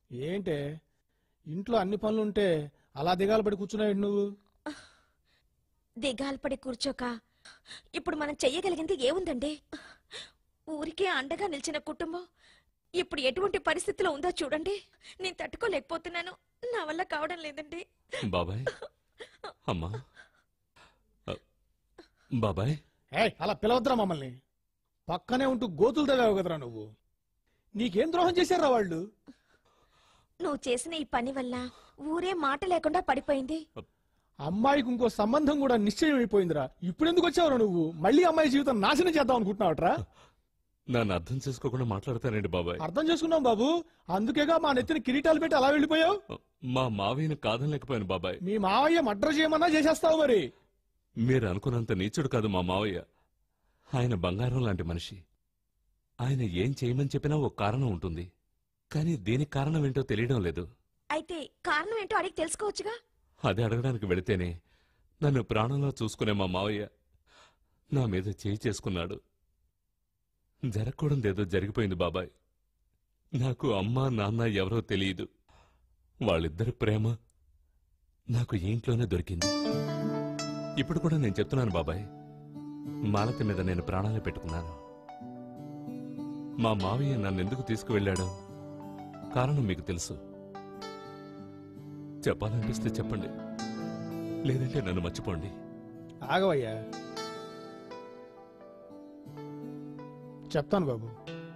ఏంటే ఇంట్లో అన్ని పనులుంటే అలా దిగాలు పడి కూర్చున్నావు నువ్వు దిగాల్పడి కూర్చోక ఇప్పుడు మనం చెయ్యగలిగింది ఏముందండి ఊరికే అండగా నిలిచిన కుటుంబం ఇప్పుడు ఎటువంటి పరిస్థితిలో ఉందో చూడండి నేను తట్టుకోలేకపోతున్నాను నా వల్ల కావడం లేదండి బాబాయ్ అమ్మా అ, బాబాయ్ ఏ అలా పిలవద్దురా మమ్మల్ని పక్కనే ఉంటూ గోతులు తవ్వావు కదరా నువ్వు నీకేం ద్రోహం చేశారా వాళ్ళు నువ్వు చేసిన ఈ పని వల్ల ఊరే మాట లేకుండా పడిపోయింది అమ్మాయికి ఇంకో సంబంధం కూడా నిశ్చయం అయిపోయిందిరా ఇప్పుడు ఎందుకు వచ్చావురా నువ్వు మళ్ళీ అమ్మాయి జీవితం నాశనం చేద్దాం అనుకుంటున్నావట్రా నన్ను అర్థం చేసుకోకుండా మాట్లాడతానండి బాబాయ్ అర్థం చేసుకున్నాం బాబు అందుకేగా మా నెత్తిన కిరీటాలు పెట్టి అలా వెళ్ళిపోయావు మా మావయ్యను కాదనలేకపోయాను బాబాయ్ మీ మావయ్య మడ్ర చేయమన్నా చేసేస్తావు మరి మీరు అనుకున్నంత నీచుడు కాదు మా మావయ్య ఆయన బంగారం లాంటి మనిషి ఆయన ఏం చేయమని చెప్పినా ఒక కారణం ఉంటుంది కానీ దీనికి కారణం ఏంటో తెలియడం లేదు అయితే కారణం ఏంటో అడిగి తెలుసుకోవచ్చుగా అది అడగడానికి వెళితేనే నన్ను ప్రాణంలో చూసుకునే మా మావయ్య నా మీద చేయి చేసుకున్నాడు జరగకూడదేదో జరిగిపోయింది బాబాయ్ నాకు అమ్మ నాన్న ఎవరో తెలియదు వాళ్ళిద్దరి ప్రేమ నాకు ఈ ఇంట్లోనే దొరికింది ఇప్పుడు కూడా నేను చెప్తున్నాను బాబాయ్ మాలతి మీద నేను ప్రాణాలు పెట్టుకున్నాను మా మావయ్య నన్ను ఎందుకు తీసుకువెళ్ళాడో కారణం మీకు తెలుసు చెప్పాలనిపిస్తే చెప్పండి లేదంటే నన్ను మర్చిపోండి ఆగవయ్యా చెప్తాను బాబు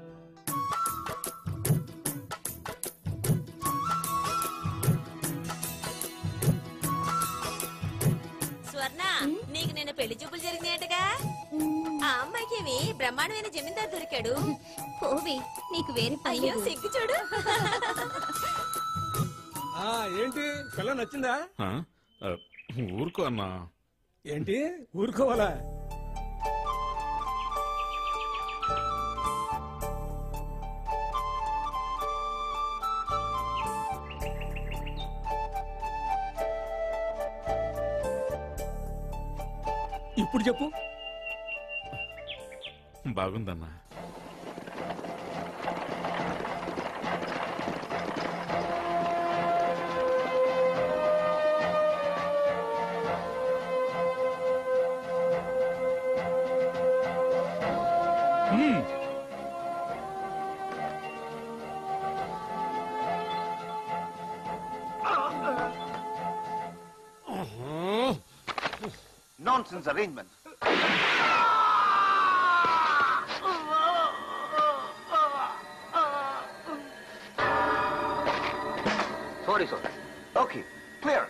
స్వర్ణ నీకు నిన్న పెళ్లి చూపులు జరిగినాయటగా ఆ అమ్మాయికి ఏమి బ్రహ్మాండమైన జమీందారు దొరికాడు పోవి నీకు వేరే పని అయ్యో లేదు. సిగ్గు చూడు ఆ ఏంటి పిల్ల నచ్చిందా ఆ? ఆ, ఊరుకో అన్నా ఏంటి ఊరుకోవాలా ఇప్పుడు చెప్పు బాగుందన్నా మ్మ్. Nonsense arrangement. Sorry, sorry. Okay, clear.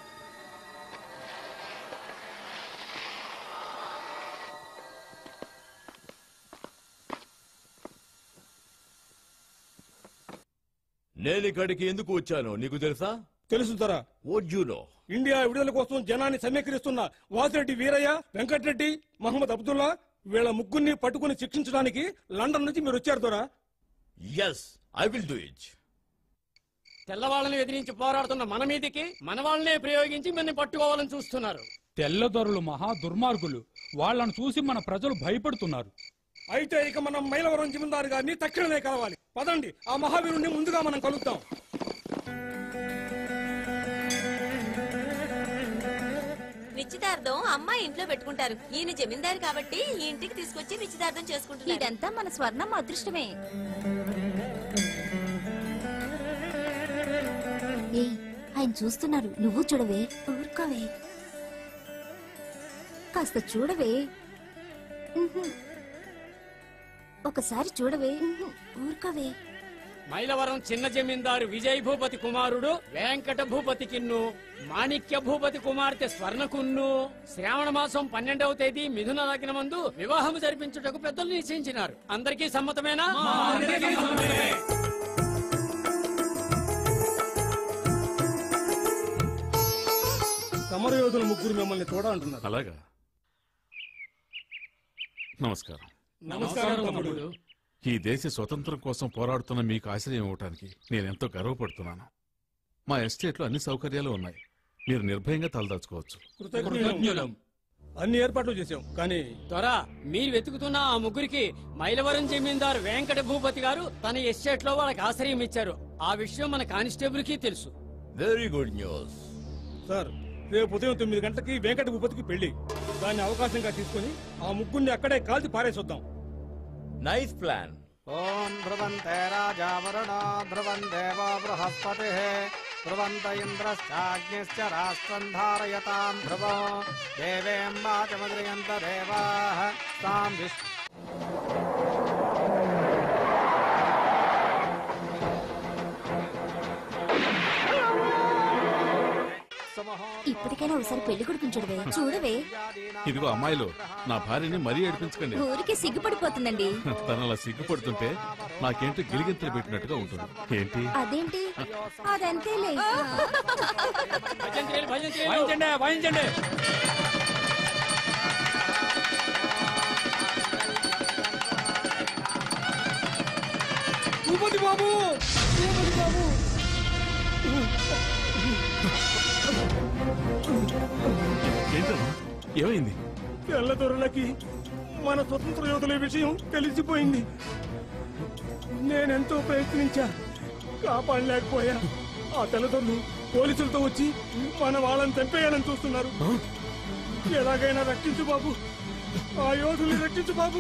నేను ఇక్కడికి ఎందుకు వచ్చానో నీకు తెలుసా తెలుసు తరా ఓజ్యూలో ఇండియా విడుదల కోసం జనాన్ని సమీకరిస్తున్న వాసిరెడ్డి వీరయ్య వెంకటరెడ్డి మహమ్మద్ అబ్దుల్లా వీళ్ళ ముగ్గురిని పట్టుకుని శిక్షించడానికి లండన్ నుంచి మీరు వచ్చారు దొరా yes I will do it తెల్లవాళ్ళని ఎదిరించి పోరాడుతున్న మన మీదికి మన వాళ్ళనే ప్రయోగించి మన పట్టుకోవాలని చూస్తున్నారు తెల్లదొరలు మహా దుర్మార్గులు వాళ్ళను చూసి మన ప్రజలు భయపడుతున్నారు అయితే ఇక మనం మైలవరం జమీందారు గారిని తక్షణమే కలవాలి పదండి ఆ మహావీరుణ్ణి ముందుగా మనం కలుద్దాం నిశ్చితార్థం అమ్మాయి ఇంట్లో పెట్టుకుంటారు ఈయన జమీందారు కాబట్టి ఈ ఇంటికి తీసుకొచ్చి నిశ్చితార్థం చేసుకుంటున్నారు ఇదంతా మన స్వర్ణం అదృష్టమే ఏయ్ ఆయన చూస్తున్నారు నువ్వు చూడవే ఊరుకోవే కాస్త చూడవే ఉహు. ఒకసారి చూడవే ఉహు. ఊరుకోవే మైలవరం చిన్న జమీందారు విజయ్ భూపతి కుమారుడు వెంకట భూపతి కిన్ను మాణిక్య భూపతి కుమార్తె స్వర్ణకున్ను శ్రావణ మాసం పన్నెండవ తేదీ మిథున లగ్నమందు వివాహం జరిపించుటకు పెద్దలు నిశ్చయించినారు అందరికీ సమ్మతమేనా సమరయోధుల ముగ్గురు మిమ్మల్ని చూడ అంటున్నారు అలాగా నమస్కారం నమస్కారం తమ్ముడు ఈ దేశ స్వతంత్రం కోసం పోరాడుతున్న మీకు ఆశ్రయం ఇవ్వటానికి నేనెంతో గర్వపడుతున్నాను మా ఎస్టేట్లో అన్ని సౌకర్యాలు ఉన్నాయి మీరు నిర్భయంగా తలదాచుకోవచ్చు కృతజ్ఞులం అన్ని ఏర్పాట్లు చేశాం కానీ త్వర మీరు వెతుకుతున్న ఆ ముగ్గురికి మైలవరం జమీందారు వెంకట భూపతి గారు తన ఎస్టేట్ లో వాళ్ళకి ఆశ్రయం ఇచ్చారు ఆ విషయం మన కానిస్టేబుల్ కి తెలుసు వెరీ గుడ్ న్యూస్ సార్ రేపు ఉదయం తొమ్మిది గంటలకి వెంకట భూపతికి పెళ్లి దాన్ని అవకాశంగా తీసుకొని ఆ ముగ్గురిని అక్కడే కాల్చి పారేసొద్దాం నైస్ ప్లాన్ ఓం ధ్రువంతే రాజా వరుణో ధ్రువం దేవో బృహస్పతి ధ్రువంత ఇంద్రశ్చాగ్నిశ్చ రాష్ట్రం ధారయతాం ధ్రువో దేవేం వాచమద్రియంత దేవాః తాం విష్ణు ఇప్పటికైనా ఒకసారి పెళ్లి కొడుకుని చూడవే చూడవే ఇదిగో అమ్మాయిలు నా భార్యని మరీ ఏడిపించకండి ఊరికే సిగ్గుపడిపోతుందండి తన అలా సిగ్గుపడుతుంటే నాకేంటో గిలిగింతలు పెట్టినట్టుగా ఉంటుంది ఏంటి అదేంటి అదంతేలే వాయించండి వాయించండి భూపతి బాబు భూపతి బాబు ఏంటమ్మా ఏమైంది తెల్లదొరలకి మన స్వతంత్ర యోధుల విషయం తెలిసిపోయింది నేనెంతో ప్రయత్నించా కాపాడలేకపోయా ఆ తెల్లదొరలు పోలీసులతో వచ్చి మన వాళ్ళని చంపేయాలని చూస్తున్నారు ఎలాగైనా రక్షించు బాబు ఆ యోధుల్ని రక్షించు బాబు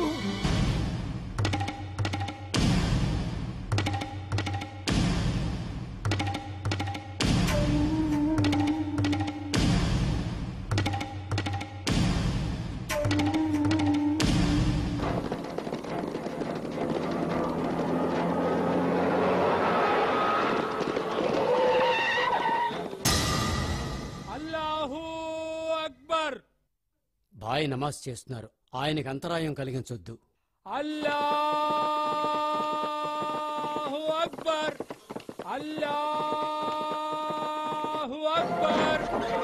అల్లాహూ అక్బర్ బాయ్ నమాజ్ చేస్తున్నారు ఆయనకి అంతరాయం కలిగించొద్దు అల్లాహు అక్బర్ అల్లాహు అక్బర్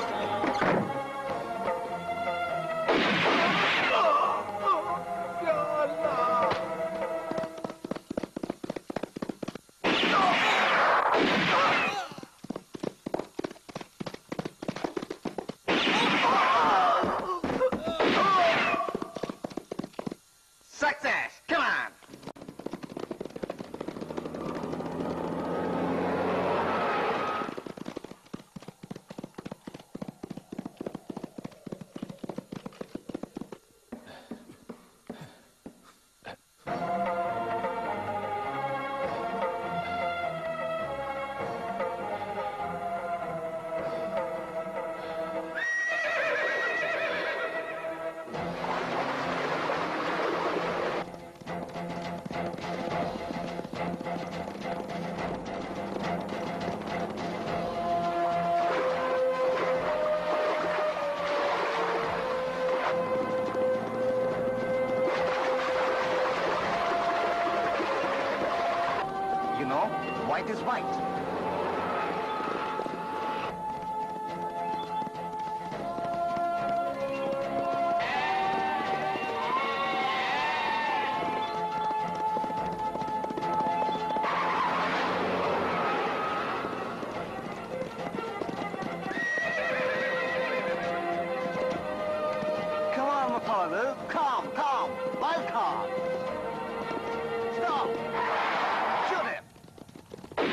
Success! Come on! You know, white is white. Come on, Mapalu. Calm, calm. Wild card. Stop. Shoot him.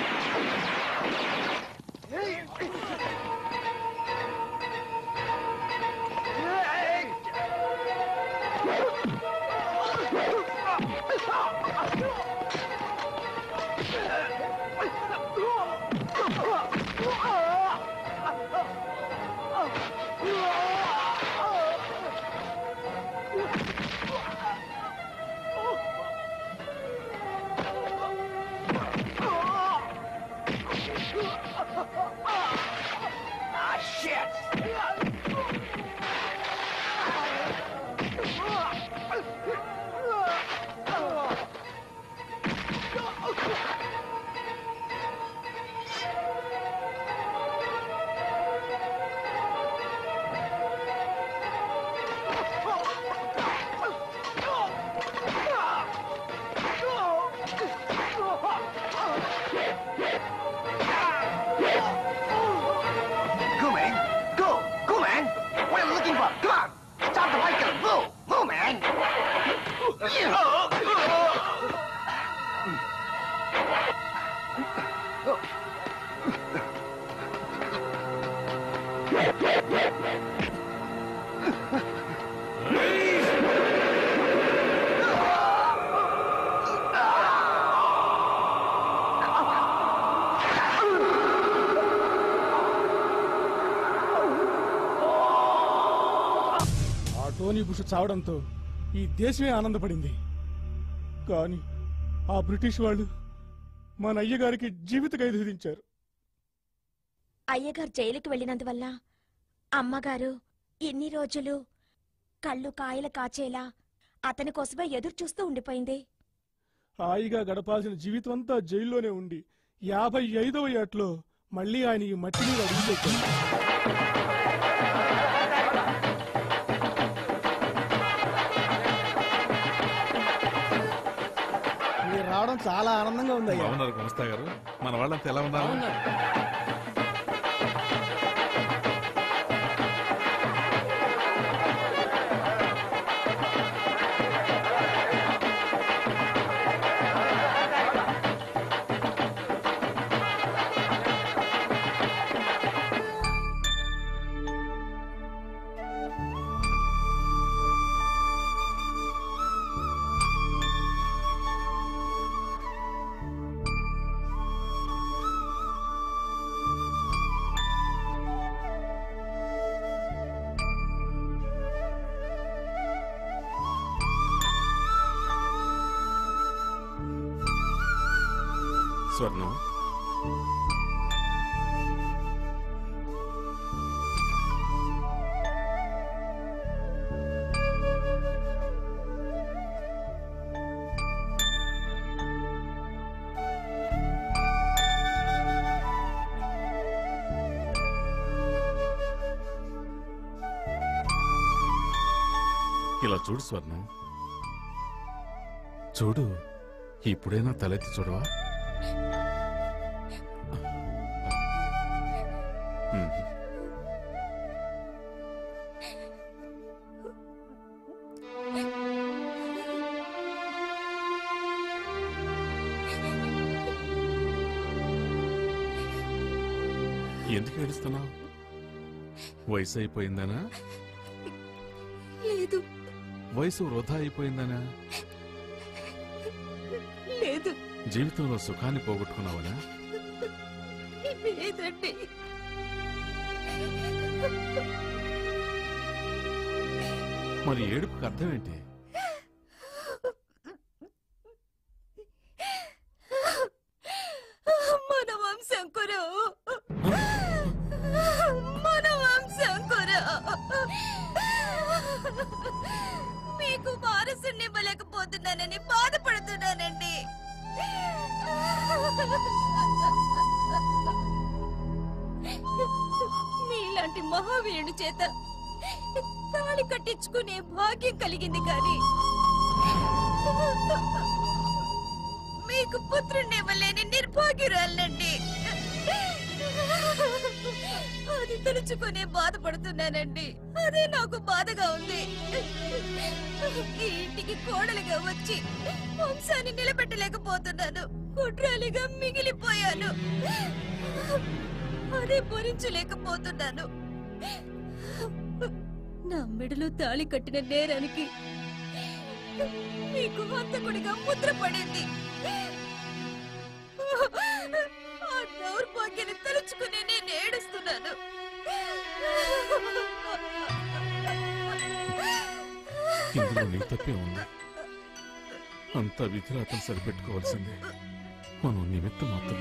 Ah, shit! Go, man! Go! Go, man! What are you looking for? Come on! Stop the vehicle! Move! Move, man! ఆ Tony Bush చావడంతో ఈ దేశమే ఆనందపడింది కానీ ఆ British వాళ్ళు మన అయ్యగారికి జీవిత ఖైదు విధించారు అయ్యగారు జైలుకి వెళ్ళినందువల్ల అమ్మగారు ఇన్ని రోజులు కళ్ళు కాయలు కాచేలా అతని కోసమే ఎదురు చూస్తూ ఉండిపోయింది హాయిగా గడపాల్సిన జీవితం అంతా జైల్లోనే ఉండి యాభై ఐదవ ఏట్లో మళ్ళీ ఆయన ఈ మట్టి మీద అడుగుపెట్టారు మీరు రావడం చాలా ఆనందంగా ఉంది అయ్యా బాగున్నారు గుమస్తా గారు మన వాళ్ళంతా ఎలా ఉన్నారు స్వర్ణం ఇలా చూడు స్వర్ణం చూడు ఇప్పుడైనా తలెత్తి చూడవా ఉమ్. ఎందుకు ఏడుస్తున్నావు వయసు అయిపోయిందనా లేదు వయసు వృధా అయిపోయిందనా లేదు జీవితంలో సుఖాన్ని పోగొట్టుకున్నావనా లేదండి మరి ఏడుపుకి అర్థం ఏంటి మన వంశంకురు మన వంశంకురు మీకు వారసుని ఇవ్వలేకపోతున్నానని బాధపడుతున్నానండి మీలాంటి మహావీరుడి చేత తాళి కట్టించుకునే భాగ్యం కలిగింది కానీ మీకు పుత్రుణ్ణి ఇవ్వలేని నిర్భాగ్యురాలండి అది తలుచుకునే బాధపడుతున్నానండి అదే నాకు బాధగా ఉంది ఈ ఇంటికి కోడలుగా వచ్చి వంశాన్ని నిలబెట్టలేకపోతున్నాను కుట్రాలిగా మిగిలిపోయాను అదే భరించలేకపోతున్నాను నా మెడలో తాళి కట్టిన నేరానికి మీకు హంతకుడిగా ముద్ర పడింది ఆ దౌర్భాగ్యాన్ని తలుచుకుని నేను ఏడుస్తున్నాను ఇందులో నీ తప్పే ఉంది అంతా విధిరాతం సరిపెట్టుకోవాల్సిందే మనం నిమిత్తం మాత్రం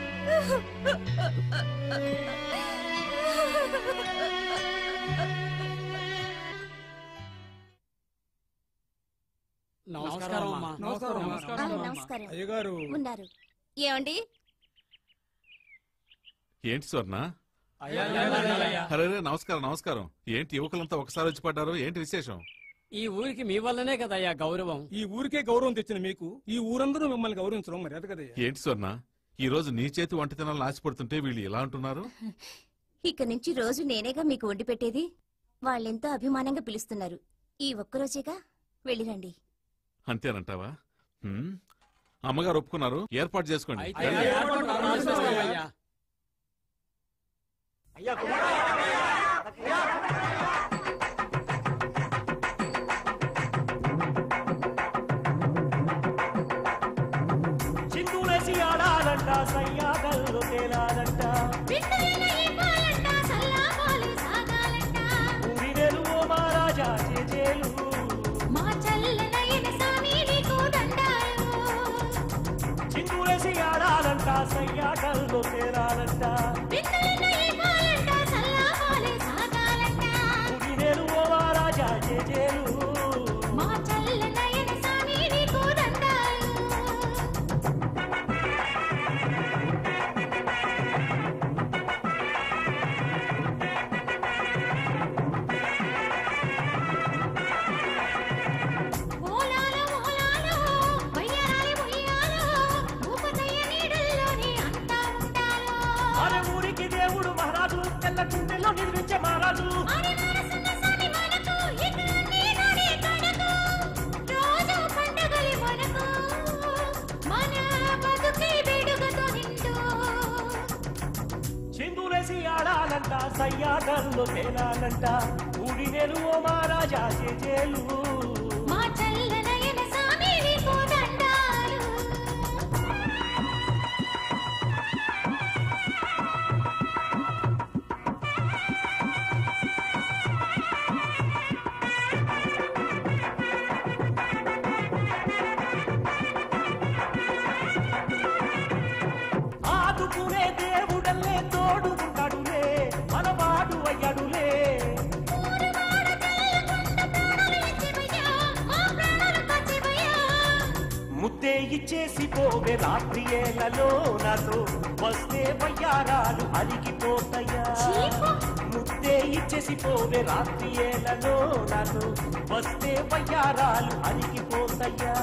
నమస్కారం అమ్మా ఆ, నమస్కారం అయ్యగారు ఉన్నారు ఏమండి ఏంటి స్వర్ణ అయ్యా, అరే నమస్కారం నమస్కారం ఏంటి యువకులంతా ఒకసారి వచ్చి పడ్డారు ఏంటి విశేషం ఈ ఊరికి మీ వల్లనే కదయ్యా గౌరవం ఈ ఊరికే గౌరవం తెచ్చిన మీకు ఈ ఊరందరూ మిమ్మల్ని గౌరవించడం మర్యాద కదయ్యా ఏంటి స్వర్ణ ఈ రోజు నీ చేతి వంట తినాలని ఆశపడుతుంటే వీళ్ళు ఇలా అంటున్నారు ఇక నుంచి రోజు నేనేగా మీకు వండి పెట్టేది వాళ్ళెంతో అభిమానంగా పిలుస్తున్నారు ఈ ఒక్కరోజేగా వెళ్ళిరండి అంతేనంటావా హ్మ్? అమ్మగారు ఒప్పుకున్నారు ఏర్పాటు చేసుకోండి అయితే ఏర్పాటు ప్రారంభిస్తామయ్యా. చిందులేసి ఆడాలంట సయ్యాగల్లో తేలాలంట ఊరి వెలువో మహారాజా చేజేలు చిందులేసి ఆడాలంట సయ్యాగల్లో తేలాలంట ఊరి వెలువో మహారాజా చేజేలు అరే ఊరికి దేవుడు మహారాజు తెల్ల గుండెలో నిర్మించే మహారాజు చిందులేసి ఆడాలంట సయ్యాగల్లో తేలాలంట ఊరి వెలువో మహారాజా చేజేలు ఆదుకునే దేవుడల్లే తోడుకుంటాడులే మనవాడు అయ్యాడులే ముద్దే ఇచ్చేసి పోవే రాత్రి ఏళ్లలో నాతో వస్తే వయ్యారాలు అలిగిపోతాయా ముద్దే ఇచ్చేసి పోవే రాత్రి ఏళ్లలో నాతో వస్తే వయ్యారాలు అలిగిపోతాయా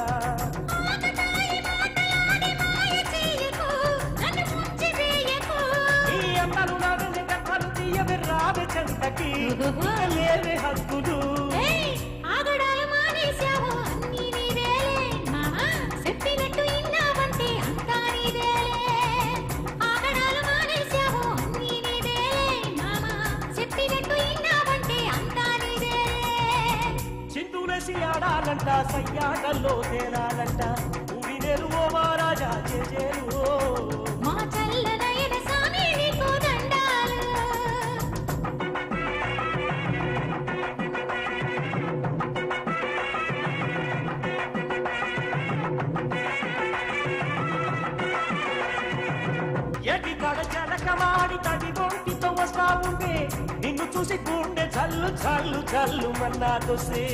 ఈ అమ్మలు నవ్వని కథలు తీయవే రావే చెంతకి లేవే హక్కులు చిందులేసి ఆడాలంట సయ్యాటల్లో తేలాలంట ఊరి నెరువో మహారాజా చేజేరు ఎటి కడ జలకమాడి తడి ఒంటితో వస్తా ఉంటే నిన్ను చూసి గుండె చల్లు చల్లు చల్లు మన్నా దోసే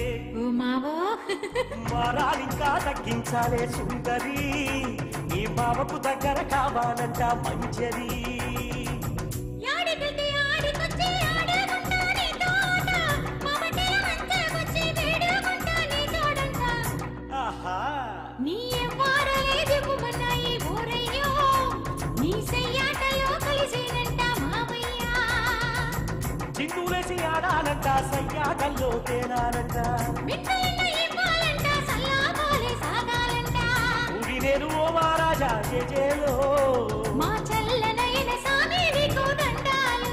మారాలింకా తగ్గించాలే సుందరి ఈ మామకు దగ్గర కావాలంట మంజరి ఆహా నీ ఎవ్వారలేదివ్వమన్నా ఈ ఊరయ్యో నీ సెయ్యాటలో కలిసేనంట మామయ్య చిందులేసి ఆడాలంట సయ్యాటల్లో తేలాలంట మిట్టలన్న ఇవ్వాలంట సల్లాపాలే సాగాలంట ఊరి నేను ఓ మహారాజా జేజేలో మా చల్లనైన సామి నీకు దండాలు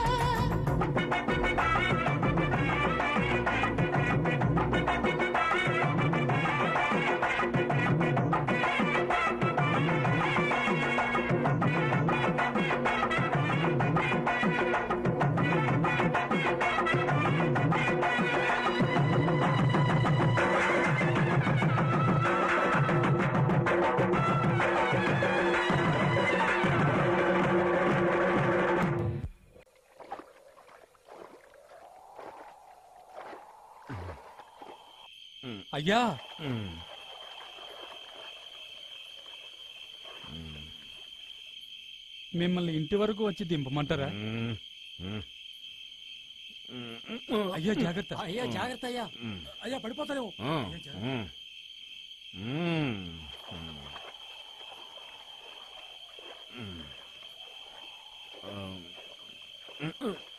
అయ్యా మిమ్మల్ని ఇంటి వరకు వచ్చి దింపమంటారా అయ్యా జాగ్రత్త అయ్యా జాగ్రత్త అయ్యా అయ్యా పడిపోతారేమో ఆ, అయ్యా, జాగ్రత్త. ఆ. మ్మ్. మ్మ్. ఆ.